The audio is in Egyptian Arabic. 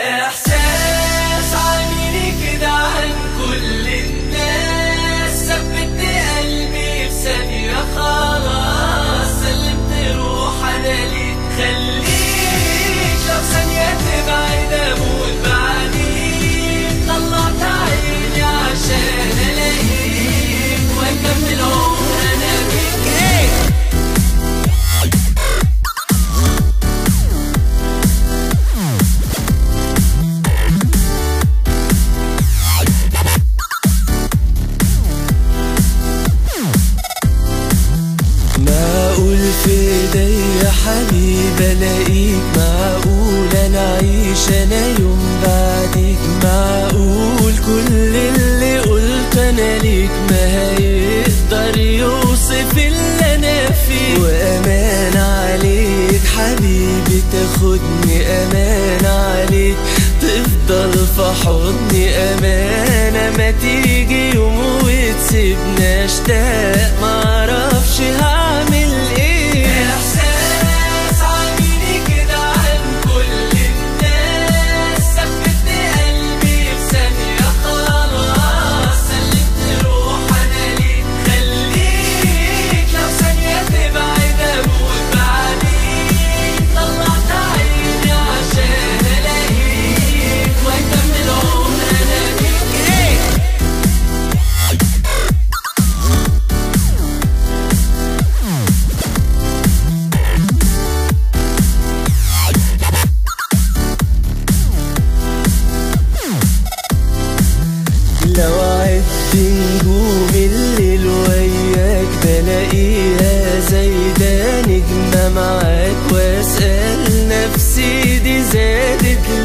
احساس عاملي كده عن كل الناس ثبت قلبي في ثانية خلاص سلمت روح انا ليك خليك لو ثانية تبعد اموت بعديك طلعت عيني عشان الاقيك واكمل عمر انا بيك إيه؟ معقول في ايديا حبيب الاقيك معقول انا اعيش انا يوم بعديك معقول كل اللي قلت انا ليك ما هيقدر يوصف اللي انا فيه وامان عليك حبيبي تاخدني امان عليك تفضل في حضني امانه ما تيجي يوم وتسيبنا اشتاق معرفش هعمل ايه احساس عاملي كده عن كل الناس ثبت قلبي في ثانية خلاص سلمت روح انا ليك خليك لو ثانية تبعد اموت بعديك طلعت عيني عشان الاقيك واكمل عمر انا بيك إيه؟ لو عد نجوم الليل وياك بلاقيها زي ده نجمة معاك واسأل نفسي دي زادت